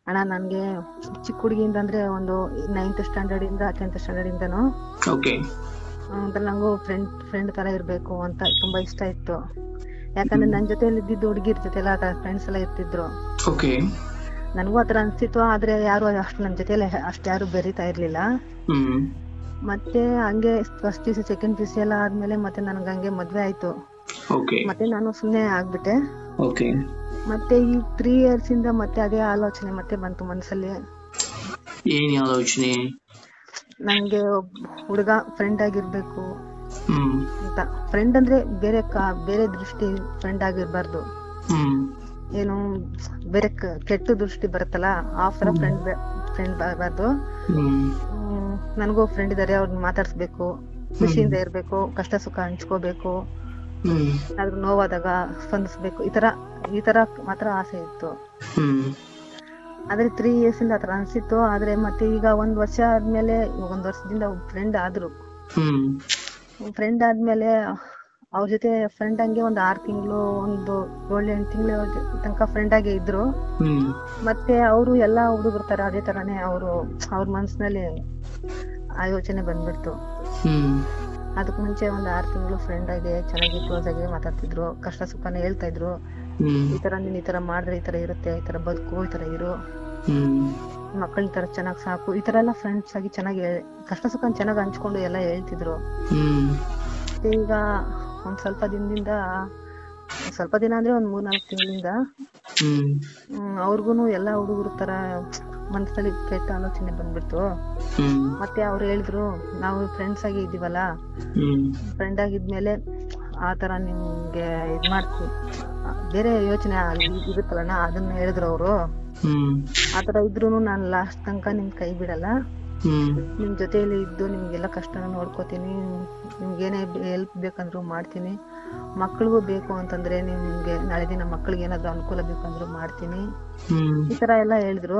ಅಣ್ಣ ನನ್ಗೆ ಚಿಕ್ಕ ಹುಡುಗಿಯಿಂದ ಅಂದ್ರೆ ಒಂದು ನೈನ್ತ್ ಸ್ಟ್ಯಾಂಡರ್ಡ್ ಇಂದ ಟೆಂತ್ ಸ್ಟ್ಯಾಂಡರ್ಡ್ ಇಂದನು ಓಕೆ ಅಂದ್ರೆ ನಂಗೂ ಫ್ರೆಂಡ್ ಫ್ರೆಂಡ್ ತರ ಇರ್ಬೇಕು ಅಂತ ತುಂಬಾ ಇಷ್ಟ ಇತ್ತು ಯಾಕಂದ್ರೆ ನನ್ ಜೊತೆಲಿ ಇದ್ದಿದ್ದು ಹುಡುಗಿರ್ ಜೊತೆ ಎಲ್ಲ ಫ್ರೆಂಡ್ಸ್ ಎಲ್ಲ ಇರ್ತಿದ್ರು ಓಕೆ ನನಗೂ ಆತರ ಅನ್ಸಿತ್ತು ಆದ್ರೆ ಯಾರು ಅಷ್ಟು ನನ್ ಜೊತೆಲಿ ಅಷ್ಟ್ ಯಾರು ಬೆರೀತಾ ಇರ್ಲಿಲ್ಲ ಹ್ಮ್ ಮತ್ತೆ ಹಂಗೆ first P C second P C ಎಲ್ಲ ಆದ್ಮೇಲೆ ಮತ್ತೆ ನನ್ಗೆ ಹಂಗೆ ಮದ್ವೆ ಆಯ್ತು ಓಕೆ ಮತ್ತೆ ನಾನು ಸುಮ್ನೆ ಆಗ್ಬಿಟ್ಟೆ ಓಕೆ ಮತ್ತೆ ಈ ತ್ರೀ ಇಯರ್ಸ್ ಇಂದ ಮತ್ತೆ ಅದೇ ಆಲೋಚನೆ ಮತ್ತೆ ಬಂತು ಮನ್ಸಲ್ಲಿ ಏನ್ ಆಲೋಚನೆ ನಂಗೆ ಒಬ್ಬ ಹುಡುಗ ಫ್ರೆಂಡ್ ಆಗಿರ್ಬೇಕು ಹ್ಮ್ ಅಂತ ಫ್ರೆಂಡ್ ಅಂದ್ರೆ ಬೇರೆ ಕಾ ಬೇರೆ ದೃಷ್ಟಿ ಫ್ರೆಂಡ್ ಆಗಿರ್ಬಾರ್ದು ಹ್ಮ್ ಏನು ಬೇರೆ ಕ- ಕೆಟ್ಟ ದೃಷ್ಟಿ ಬರುತ್ತಲ್ಲ ಆ ತರ ಫ್ರೆಂಡ್ ಫ್ರೆಂಡ್ ಬರಬಾರ್ದು ಹ್ಮ್ ನನಗೂ ಫ್ರೆಂಡ್ ಇದಾರೆ ಅವ್ರನ್ನ ಮಾತಾಡ್ಸ್ಬೇಕು ಖುಷಿಯಿಂದ ಇರ್ಬೇಕು ಕಷ್ಟ ಸುಖ ಹಂಚ್ಕೋಬೇಕು ಹ್ಮ್ ಏನಾದ್ರು ನೋವಾದಾಗ ಸ್ಪಂದಿಸ್ಬೇಕು ಈ ತರ ಈ ತರ ಮಾತ್ರ ಆಸೆ ಇತ್ತು ಹ್ಮ್ ಆದ್ರೆ ತ್ರೀ ಇಯರ್ಸ್ ಇಂದ ಆತರ ಅನ್ಸಿತ್ತು ಆದ್ರೆ ಮತ್ತೆ ಈಗ ಒಂದ್ ವರ್ಷ ಆದ್ಮೇಲೆ ಇವಾಗ ಒಂದ್ ವರ್ಷದಿಂದ ಫ್ರೆಂಡ್ ಆದ್ರು ಹ್ಮ್ ಫ್ರೆಂಡ್ ಆದ್ಮೇಲೆ ಅವ್ರ ಜೊತೆ ಫ್ರೆಂಡ್ ಹಂಗೆ ಒಂದ್ ಆರ್ ತಿಂಗಳು ಒಂದು ಏಳು ಎಂಟು ತಿಂಗಳು ತನಕ ಫ್ರೆಂಡ್ ಆಗೇ ಇದ್ರು ಹ್ಮ್ ಮತ್ತೆ ಅವರು ಎಲ್ಲಾ ಹುಡುಗರ ತರ ಅದೇ ತರಾನೇ ಅವರು ಅವ್ರ ಮನ್ಸಿನಲ್ಲಿ ಆ ಯೋಚನೆ ಬಂದ್ಬಿಡ್ತು ಹ್ಮ್ ಅದಕ್ ಮುಂಚೆ ಒಂದ್ ಆರ್ ತಿಂಗಳು ಫ್ರೆಂಡ್ ಆಗಿ ಚೆನ್ನಾಗಿ ಕ್ಲೋಸ್ ಆಗಿ ಮಾತಾಡ್ತಿದ್ರು ಕಷ್ಟ ಸುಖನ ಹೇಳ್ತಾ ಇದ್ರು ಹ್ಮ್ ಈ ತರ ನೀನ್ ಈ ತರ ಮಾಡಿದ್ರೆ ಈ ತರ ಇರುತ್ತೆ ಈ ತರ ಬದುಕು ಈ ತರ ಇರು ಹ್ಮ್ ಮಕ್ಕಳ ಈ ತರ ಚೆನ್ನಾಗ್ ಸಾಕು ಈ ತರ ಎಲ್ಲ ಫ್ರೆಂಡ್ಸ್ ಆಗಿ ಚೆನ್ನಾಗಿ ಹೇಳ್- ಕಷ್ಟ ಸುಖ ಚೆನ್ನಾಗಿ ಹಂಚ್ಕೊಂಡು ಎಲ್ಲ ಹೇಳ್ತಿದ್ರು ಹ್ಮ್ ಮತ್ತೆ ಈಗ ಒಂದ್ ಸ್ವಲ್ಪ ದಿನದಿಂದ ಒಂದ್ ಸ್ವಲ್ಪ ದಿನ ಅಂದ್ರೆ ಒಂದ್ ಮೂರ್ ನಾಲ್ಕು ತಿಂಗಳಿಂದ ಹ್ಮ್ ಹ್ಮ್ ಅವ್ರಿಗೂನು ಎಲ್ಲಾ ಹುಡುಗರ ತರ ಮನ್ಸಲ್ಲಿ ಕೆಟ್ಟ ಆಲೋಚನೆ ಬಂದ್ಬಿಡ್ತು ಹ್ಮ್ ಮತ್ತೆ ಅವ್ರು ಹೇಳಿದ್ರು ನಾವು ಫ್ರೆಂಡ್ಸ್ ಆಗಿ ಇದೀವಲ್ಲ ಹ್ಮ್ ಫ್ರೆಂಡ್ ಆಗಿದ್ಮೇಲೆ ಆ ತರ ನಿಮ್ಗೆ ಇದ್ ಮಾಡ್ತೀವಿ ಬೇರೆ ಯೋಚನೆ ಇರುತ್ತಲ್ಲಣ್ಣ ಅದನ್ನ ಹೇಳಿದ್ರು ಅವರು ಹ್ಮ್ ಆತರ ಇದ್ರೂನು ನಾನ್ ಲಾಸ್ಟ್ ತನಕ ನಿಮ್ ಕೈ ಬಿಡಲ್ಲ ಹ್ಮ್ ನಿಮ್ ಜೊತೆಲಿ ಇದ್ದು ನಿಮ್ಗೆಲ್ಲ ಕಷ್ಟನ ನೋಡ್ಕೋತೀನಿ ನಿಮ್ಗೆ ಏನೇ ಹೆಲ್ಪ್ ಬೇಕಂದ್ರು ಮಾಡ್ತೀನಿ ಮಕ್ಳಿಗೂ ಬೇಕು ಅಂತಂದ್ರೆ ನಿಮ್ಗೆ ನಾಳೆ ದಿನ ಮಕ್ಳಿಗೆ ಏನಾದ್ರು ಅನುಕೂಲ ಬೇಕಂದ್ರು ಮಾಡ್ತೀನಿ ಹ್ಮ್ ಈ ತರ ಎಲ್ಲ ಹೇಳಿದ್ರು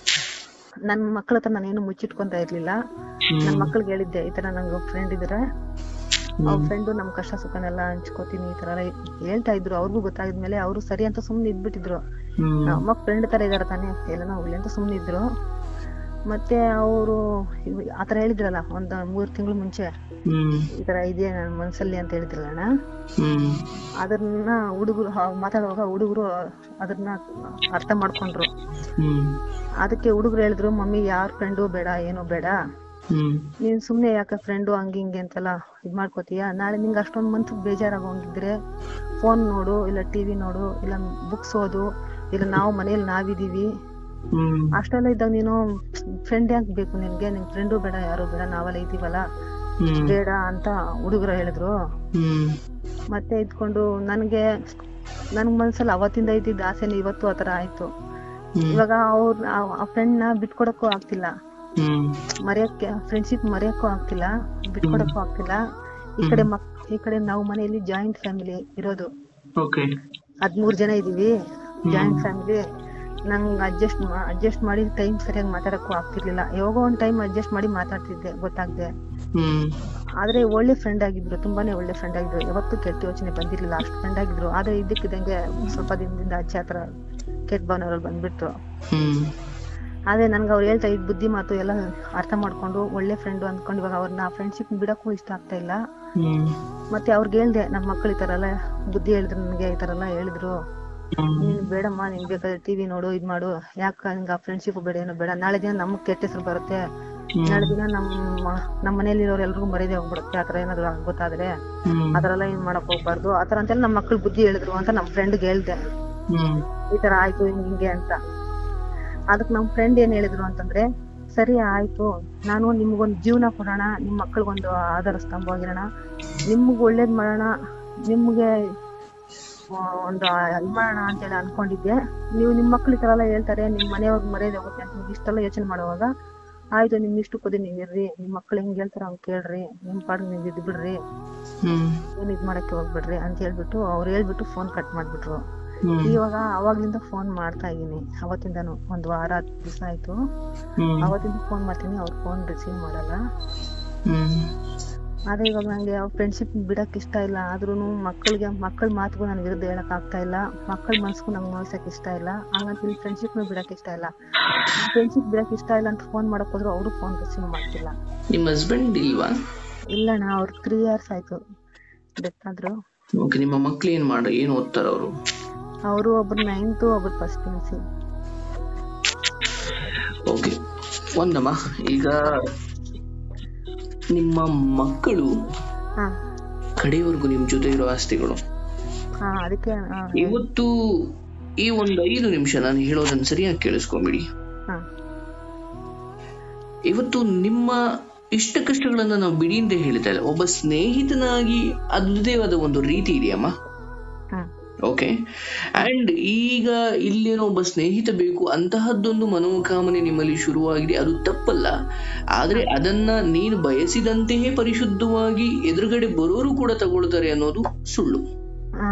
ನನ್ ಮಕ್ಳ ಹತ್ರ ನಾನೇನು ಮುಚ್ಚಿಟ್ಕೊಂತ ಇರ್ಲಿಲ್ಲ ನನ್ ಮಕ್ಳಿಗೆ ಹೇಳಿದ್ದೆ ಈ ತರ ನಂಗೆ ಫ್ರೆಂಡ್ ಇದಾರೆ ಅವ್ರ ಫ್ರೆಂಡು ನಮ್ ಕಷ್ಟ ಸುಖನೆಲ್ಲ ಹಂಚ್ಕೋತೀನಿ ಈ ತರ ಎಲ್ಲ ಹೇಳ್ತಾ ಇದ್ರು ಅವ್ರಿಗೂ ಗೊತ್ತಾಗಿದ್ಮೇಲೆ ಅವರು ಸರಿ ಅಂತ ಸುಮ್ನೆ ಇದ್ಬಿಟ್ಟಿದ್ರು ಹ್ಮ್ ನಮ್ಮ ಫ್ರೆಂಡ್ ತರ ಇದಾರ ತಾನೇ ಎಲ್ಲನ ಹೋಗ್ಲಿ ಅಂತ ಸುಮ್ನೆ ಇದ್ರು ಮತ್ತೆ ಅವರು ಆತರ ಹೇಳಿದ್ರಲ್ಲ ಒಂದ್ ಮೂರ್ ತಿಂಗಳು ಮುಂಚೆ ಹ್ಮ್ ಈ ತರ ಇದೆಯಾ ನನ್ ಮನ್ಸಲ್ಲಿ ಅಂತ ಹೇಳಿದ್ರಲ್ಲಣ್ಣ ಹ್ಮ್ ಅದನ್ನ ಹುಡುಗರು ಮಾತಾಡುವಾಗ ಹುಡುಗರು ಅದನ್ನ ಅರ್ಥ ಮಾಡ್ಕೊಂಡ್ರು ಹ್ಮ್ ಅದಕ್ಕೆ ಹುಡುಗರು ಹೇಳಿದ್ರು ಮಮ್ಮಿ ಯಾರ್ ಫ್ರೆಂಡು ಬೇಡ ಏನು ಬೇಡ ಹ್ಮ್ ನೀನ್ ಸುಮ್ನೆ ಯಾಕೆ ಫ್ರೆಂಡು ಹಂಗೆ ಹಿಂಗೆ ಅಂತೆಲ್ಲ ಇದ್ ಮಾಡ್ಕೋತೀಯ ನಾಳೆ ನಿಂಗೆ ಅಷ್ಟೊಂದ್ ಮನ್ಸು ಬೇಜಾರಾಗೋಂಗಿದ್ರೆ ಫೋನ್ ನೋಡು ಇಲ್ಲ ಟಿವಿ ನೋಡು ಇಲ್ಲ ಬುಕ್ಸ್ ಓದು ಇಲ್ಲ ನಾವು ಮನೇಲಿ ನಾವಿದೀವಿ ಹ್ಮ್ ಅಷ್ಟೆಲ್ಲ ಇದ್ದಾಗ ನೀನು ಫ್ರೆಂಡ್ ಯಾಕೆ ಬೇಕು ನಿನ್ಗೆ ನಿನ್ ಫ್ರೆಂಡು ಬೇಡ ಯಾರು ಬೇಡ ನಾವೆಲ್ಲ ಇದೀವಲ್ಲ ಹ್ಮ್ ಬೇಡ ಅಂತ ಹುಡುಗರು ಹೇಳಿದ್ರು ಹ್ಮ್ ಮತ್ತೆ ಇದ್ಕೊಂಡು ನನ್ಗೆ ನನ್ ಮನ್ಸಲ್ಲಿ ಅವತ್ತಿಂದ ಇದ್ದಿದ್ದ ಆಸೆನ ಇವತ್ತು ಆತರ ಆಯ್ತು ಹ್ಮ್ ಇವಾಗ ಅವ್ರ ಆ ಫ್ರೆಂಡ್ ನ ಬಿಟ್ಕೊಡಕ್ಕೂ ಆಗ್ತಿಲ್ಲ ಹ್ಮ್ ಮರೆಯಕ್ಕೆ ಫ್ರೆಂಡ್ಶಿಪ್ ಮರೆಯಕ್ಕೂ ಆಗ್ತಿಲ್ಲ ಬಿಟ್ಕೊಡಕ್ಕೂ ಆಗ್ತಿಲ್ಲ ಈ ಕಡೆ ಮಕ್ ಈ ಕಡೆ ನಾವು ಮನೆಯಲ್ಲಿ ಜಾಯಿಂಟ್ ಫ್ಯಾಮಿಲಿ ಇರೋದು ಓಕೆ ಹದ್ಮೂರ್ ಜನ ಇದೀವಿ ಜಾಯಿಂಟ್ ಫ್ಯಾಮಿಲಿ ನಂಗ್ ಅಡ್ಜಸ್ಟ್ ಅಡ್ಜಸ್ಟ್ ಮಾಡಿ ಟೈಮ್ ಸರಿಯಾಗಿ ಮಾತಾಡಕ್ಕೂ ಆಗ್ತಿರ್ಲಿಲ್ಲ ಯಾವಾಗೋ ಒಂದ್ ಟೈಮ್ ಅಡ್ಜಸ್ಟ್ ಮಾಡಿ ಮಾತಾಡ್ತಿದ್ದೆ ಗೊತ್ತಾಗ್ದೆ ಹ್ಮ್ ಆದ್ರೆ ಒಳ್ಳೆ ಫ್ರೆಂಡ್ ಆಗಿದ್ರು ತುಂಬಾನೇ ಒಳ್ಳೆ ಫ್ರೆಂಡ್ ಆಗಿದ್ರು ಯಾವತ್ತೂ ಕೆಟ್ಟ ಯೋಚನೆ ಬಂದಿರ್ಲಿಲ್ಲ ಅಷ್ಟು ಫ್ರೆಂಡ್ ಆಗಿದ್ರು ಆದ್ರೆ ಇದ್ದಕ್ಕಿದ್ದಂಗೆ ಸ್ವಲ್ಪ ದಿನದಿಂದ ಅಜ್ಜಿ ಹತ್ರ ಕೆಟ್ಟ ಭಾವನೆಗಳು ಬಂದ್ಬಿಟ್ರು ಹ್ಮ್ ಆದ್ರೆ ನನ್ಗೆ ಅವ್ರು ಹೇಳ್ತಾ ಇದ್ ಬುದ್ಧಿ ಮಾತು ಎಲ್ಲ ಅರ್ಥ ಮಾಡ್ಕೊಂಡು ಒಳ್ಳೆ ಫ್ರೆಂಡ್ ಅಂದ್ಕೊಂಡು ಇವಾಗ ಅವ್ರನ್ನ ಫ್ರೆಂಡ್ಶಿಪ್ ಬಿಡಕ್ಕೂ ಇಷ್ಟ ಆಗ್ತಾ ಇಲ್ಲ ಹ್ಮ್ ಮತ್ತೆ ಅವ್ರಿಗೆ ಹೇಳ್ದೆ ನಮ್ ಮಕ್ಳು ಈ ತರ ಎಲ್ಲ ಬುದ್ಧಿ ಹೇಳಿದ್ರು ನನ್ಗೆ ಈ ತರ ಎಲ್ಲ ಹೇಳಿದ್ರು ನೀನ್ ಬೇಡಮ್ಮ ನಿನ್ ಬೇಕಾದ್ರೆ ಟಿವಿ ನೋಡು ಇದ್ ಮಾಡು ಯಾಕ ನಿಂಗ ಫ್ರೆಂಡ್ಶಿಪ್ ಬೇಡ ಏನು ಬೇಡ ನಾಳೆ ದಿನ ನಮ್ಗ್ ಕೆಟ್ಟ ಹೆಸರು ಬರುತ್ತೆ ನಾಳೆ ದಿನ ನಮ್ಮ ನಮ್ಮ ಮನೇಲಿ ಇರೋರು ಎಲ್ರಿಗೂ ಮರ್ಯಾದೆ ಹೋಗ್ಬಿಡುತ್ತೆ ಆತರ ಏನಾದ್ರು ಗೊತ್ತಾದ್ರೆ ಹ್ಮ್ ಆತರ ಎಲ್ಲ ಏನ್ ಮಾಡಕ್ ಹೋಗ್ಬಾರ್ದು ಆತರ ಅಂತೆಲ್ಲ ನಮ್ ಮಕ್ಳು ಬುದ್ಧಿ ಹೇಳಿದ್ರು ಅಂತ ನಮ್ ಫ್ರೆಂಡ್ಗೆ ಹೇಳ್ದೆ ಹ್ಮ್ ಈ ತರ ಆಯ್ತು ಹಿಂಗ್ ಹಿಂಗೆ ಅಂತ ಅದಕ್ ನಮ್ ಫ್ರೆಂಡ್ ಏನ್ ಹೇಳಿದ್ರು ಅಂತಂದ್ರೆ ಸರಿ ಆಯ್ತು ನಾನು ನಿಮ್ಗೊಂದ್ ಜೀವನ ಕೊಡೋಣ ನಿಮ್ ಮಕ್ಳಿಗೊಂದು ಆಧಾರ ಸ್ತಂಭ ಆಗಿರೋಣ ನಿಮ್ಗ್ ಒಳ್ಳೇದ್ ಮಾಡೋಣ ನಿಮ್ಗೆ ಆ, ಒಂದು ಇದ್ ಮಾಡೋಣ ಅಂತೇಳಿ ಅನ್ಕೊಂಡಿದ್ದೆ ನೀವು ನಿಮ್ ಮಕ್ಳು ಈ ತರ ಎಲ್ಲ ಹೇಳ್ತಾರೆ ನಿಮ್ ಮನೆಯವ್ರ ಮರ್ಯಾದೆ ಹೋಗುತ್ತೆ ಅಂತ ನೀವು ಇಷ್ಟೆಲ್ಲ ಯೋಚನೆ ಮಾಡುವಾಗ ಆಯ್ತು ನಿಮ್ ಇಷ್ಟಕ್ಕೋದಿ ನೀವ್ ಇರ್ರಿ ನಿಮ್ ಮಕ್ಳು ಹೆಂಗ್ ಹೇಳ್ತಾರ ಹಂಗ್ ಕೇಳ್ರಿ ನಿಮ್ ಪಾಡ್ ನೀವ್ ಇದ್ ಬಿಡ್ರಿ ಹ್ಮ್ ಏನ್ ಇದ್ ಮಾಡಕ್ಕೆ ಹೋಗ್ಬಿಡ್ರಿ ಅಂತ ಹೇಳ್ಬಿಟ್ಟು ಅವ್ರು ಹೇಳ್ಬಿಟ್ಟು ಫೋನ್ ಕಟ್ ಮಾಡ್ಬಿಟ್ರು ಹ್ಮ್ ಇವಾಗ ಅವಾಗ್ಲಿಂದ ಫೋನ್ ಮಾಡ್ತಾ ಇದೀನಿ ಅವತ್ತಿಂದನು ಒಂದ್ ವಾರ ಹತ್ತು ದಿವಸ ಆಯ್ತು ಹ್ಮ್ ಅವತ್ತಿಂದ ಫೋನ್ ಮಾಡ್ತೀನಿ ಅವ್ರ ಫೋನ್ ರಿಸೀವ್ ಮಾಡಲ್ಲ ಹ್ಮ್ ಆದ್ರೆ ಇವಾಗ ನಂಗೆ ಫ್ರೆಂಡ್ಶಿಪ್ ಬಿಡಕ್ ಇಷ್ಟ ಇಲ್ಲ ಆದ್ರೂ ಮಕ್ಕಳಿಗೆ ಮಕ್ಕಳ ಮಾತುಗೂ ನನ್ ವಿರುದ್ಧ ಹೇಳಕ್ ಆಗ್ತಾ ಇಲ್ಲ ಮಕ್ಕಳ ಮನ್ಸ್ಗೂ ನಂಗೆ ನೋಯ್ಸಕ್ ಇಷ್ಟ ಇಲ್ಲ ಹಂಗಂತ ಇಲ್ಲಿ ಫ್ರೆಂಡ್ಶಿಪ್ ಬಿಡಕ್ ಇಷ್ಟ ಇಲ್ಲ ಫ್ರೆಂಡ್ಶಿಪ್ ಬಿಡಕ್ ಇಷ್ಟ ಇಲ್ಲ ಅಂತ ಫೋನ್ ಮಾಡಕ್ ಹೋದ್ರು ಅವರು ಫೋನ್ ರಿಸೀವ್ ಮಾಡ್ತಿಲ್ಲ ನಿಮ್ಮ ಹಸ್ಬೆಂಡ್ ಇಲ್ವಾ ಇಲ್ಲಣ್ಣ ಅವ್ರು ತ್ರೀ ಇಯರ್ಸ್ ಆಯ್ತು ಡೆತ್ ಆದ್ರು ಓಕೆ ನಿಮ್ಮ ಮಕ್ಳು ಏನ್ ಮಾಡ ಏನ್ ಓದ್ತಾರ ಅವರು ಅವರು ಒಬ್ರು ನೈನ್ತ್ ಒಬ್ರು first P U C okay ಒಂದಮ್ಮ ಈಗ ನಿಮ್ಮ ಮಕ್ಕಳು ಹಾ ಕಡೆಯವರೆಗೂ ನಿಮ್ ಜೊತೆ ಇರೋ ಆಸ್ತಿಗಳು ಹಾ ಅದಕ್ಕೆ ಹಾ ಇವತ್ತು ಈ ಒಂದು ಐದು ನಿಮಿಷ ನಾನು ಹೇಳೋದನ್ನ ಸರಿಯಾಗಿ ಕೇಳಿಸ್ಕೊಂಬಿಡಿ ಹಾ ಇವತ್ತು ನಿಮ್ಮ ಇಷ್ಟ ಕಷ್ಟಗಳನ್ನ ನಾವು ಬಿಡಿ ಅಂತ ಹೇಳ್ತಾ ಇಲ್ಲ ಒಬ್ಬ ಸ್ನೇಹಿತನಾಗಿ ಅದೇ ಆದ ಒಂದು ರೀತಿ ಇದೆಯಮ್ಮ ಹಾ ಓಕೆ ಅಂಡ್ ಈಗ ಇಲ್ಲೇನೋ ಒಬ್ಬ ಸ್ನೇಹಿತ ಬೇಕು ಅಂತಹದ್ದೊಂದು ಮನೋಕಾಮನೆ ನಿಮ್ಮಲ್ಲಿ ಶುರುವಾಗಿದೆ ಅದು ತಪ್ಪಲ್ಲ ಆದ್ರೆ ಅದನ್ನ ನೀನು ಬಯಸಿದಂತೆಯೇ ಪರಿಶುದ್ಧವಾಗಿ ಎದುರುಗಡೆ ಬರೋರು ಕೂಡ ತಗೊಳ್ತಾರೆ ಅನ್ನೋದು ಸುಳ್ಳು ಹಾ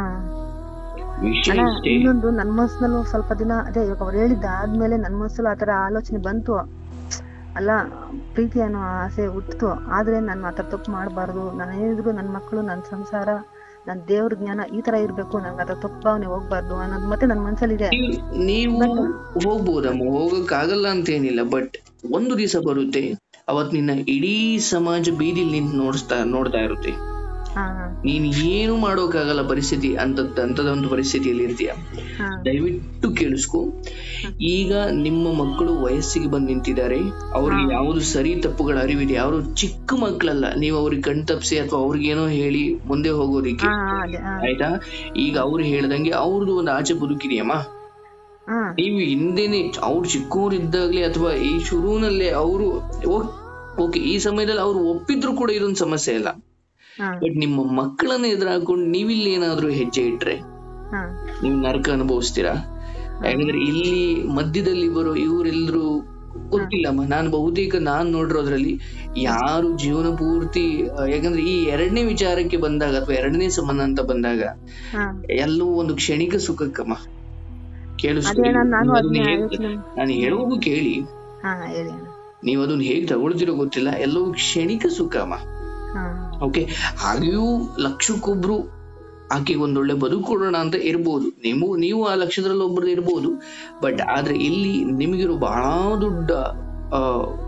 ವಿಷಯ ಅಣ್ಣ ಇಷ್ಟೇ ಇನ್ನೊಂದು ನನ್ ಮನ್ಸಿನಲ್ಲೂ ಸ್ವಲ್ಪ ದಿನ ಅದೇ ಇವಾಗ ಅವ್ರು ಹೇಳಿದ್ದ ಆದ್ಮೇಲೆ ನನ್ ಮನ್ಸಲ್ಲೂ ಆತರ ಆಲೋಚನೆ ಬಂತು ಅಲ್ಲ ಪ್ರೀತಿ ಅನ್ನೋ ಆಸೆ ಹುಟ್ಟಿತು ಆದ್ರೆ ನಾನು ಆತರ ತಪ್ಪು ಮಾಡಬಾರ್ದು ನಾನು ಏನಿದ್ರು ನನ್ ಮಕ್ಕಳು ನನ್ ಸಂಸಾರ ನನ್ ದೇವ್ರ ಜ್ಞಾನ ಈ ತರ ಇರ್ಬೇಕು ನಂಗೆ ಅದ್ರ ತಪ್ಪು ಭಾವನೆ ಹೋಗ್ಬಾರ್ದು ಅನ್ನೋದು ಮತ್ತೆ ನನ್ ಮನ್ಸಲ್ಲಿದೆ ನೀವು- ನೀವು ಹೋಗ್ಬೋದಮ್ಮ ಹೋಗಕ್ಕಾಗಲ್ಲ ಅಂತ ಏನಿಲ್ಲ ಬಟ್ ಒಂದು ದಿವಸ ಬರುತ್ತೆ ಅವತ್ ನಿನ್ನ ಇಡೀ ಸಮಾಜ ಬೀದಿಲಿ ನಿಂತು ನೋಡಿಸ್ತಾ ನೋಡ್ತಾ ಇರುತ್ತೆ ಹಾ ನೀನ್ ಏನು ಮಾಡೋಕ್ಕಾಗಲ್ಲ ಪರಿಸ್ಥಿತಿ ಅಂತ ಅಂತದೊಂದು ಪರಿಸ್ಥಿತಿಯಲ್ಲಿ ಇರ್ತೀಯ ಹಾ ದಯವಿಟ್ಟು ಕೇಳಿಸ್ಕೊ ಈಗ ನಿಮ್ಮ ಮಕ್ಕಳು ವಯಸ್ಸಿಗೆ ಬಂದು ನಿಂತಿದ್ದಾರೆ ಅವ್ರಿಗೆ ಯಾವುದು ಸರಿ ತಪ್ಪುಗಳ ಅರಿವಿದೆ ಅವರು ಚಿಕ್ಕ ಮಕ್ಕಳಲ್ಲ ನೀವು ಅವ್ರಿಗೆ ಕಣ್ ತಪ್ಪಿಸಿ ಅಥವಾ ಅವ್ರಿಗೇನೋ ಹೇಳಿ ಮುಂದೆ ಹೋಗೋದಿಕ್ಕೆ ಹಾ ಅದೇ ಹಾ ಆಯ್ತಾ ಈಗ ಅವ್ರು ಹೇಳ್ದಂಗೆ ಅವ್ರದ್ದು ಒಂದು ಆಚೆ ಬದುಕಿದೆಯಮ್ಮ ಹಾ ನೀವು ಹಿಂದೆನೆ ಅವ್ರು ಚಿಕ್ಕವರಿದ್ದಾಗ್ಲೇ ಅಥವಾ ಈ ಶುರುವಿನಲ್ಲೇ ಅವರು ಓಕೆ ಈ ಸಮಯದಲ್ಲಿ ಅವ್ರು ಒಪ್ಪಿದ್ರು ಕೂಡ ಇದೊಂದು ಸಮಸ್ಯೆ ಇಲ್ಲ ಹಾ ಬಟ್ ನಿಮ್ಮ ಮಕ್ಕಳನ್ನ ಎದುರಾಕೊಂಡು ನೀವಿಲ್ಲಿ ಏನಾದ್ರೂ ಹೆಜ್ಜೆ ಇಟ್ರೆ ಹಾ ನೀವು ನರಕ ಅನುಭವಿಸ್ತೀರಾ ಯಾಕಂದ್ರೆ ಇಲ್ಲಿ ಮಧ್ಯದಲ್ಲಿ ಬರೋ ಇವರೆಲ್ಲರೂ ಗೊತ್ತಿಲ್ಲಮ್ಮ ನಾನು ಬಹುತೇಕ ನಾನ್ ನೋಡಿರೋದ್ರಲ್ಲಿ ಯಾರು ಜೀವನ ಪೂರ್ತಿ ಆ, ಯಾಕಂದ್ರೆ ಈ ಎರಡನೇ ವಿಚಾರಕ್ಕೆ ಬಂದಾಗ ಅಥವಾ ಎರಡನೇ ಸಂಬಂಧ ಅಂತ ಬಂದಾಗ ಹಾ ಎಲ್ಲವೂ ಒಂದು ಕ್ಷಣಿಕ ಸುಖಕ್ಕಮ್ಮ ಅದೇ ಕೇಳಿಸ್ಕೊಳ್ಳಿ ಅಣ್ಣ ನಾನು ನೀವು ಅದನ್ನ ಅದನ್ನ ಹೇಗ್- ಯೋಚನೆ ನಾನು ಹೇಳೋದು ಕೇಳಿ ಹಾ ಹೇಳಿ ಅಣ್ಣ ನೀವು ಅದನ್ನ ಹೇಗ್ ತಗೊಳ್ತಿರೋ ಗೊತ್ತಿಲ್ಲ ಎಲ್ಲವೂ ಕ್ಷಣಿಕ ಸುಖಮ್ಮ ಹಾ ಓಕೆ ಹಾಗೆಯೂ ಲಕ್ಷಕ್ಕೊಬ್ರು ಆಕೆಗೆ ಒಂದೊಳ್ಳೆ ಬದುಕು ಕೊಡೋಣ ಅಂತ ಇರ್ಬೋದು ನೀವು ನೀವು ಆ ಲಕ್ಷದಲ್ಲಿ ಒಬ್ಬರು ಇರ್ಬೋದು ಬಟ್ ಆದ್ರೆ ಇಲ್ಲಿ ನಿಮಗಿರೋ ಬಹಳ ದೊಡ್ಡ ಆ,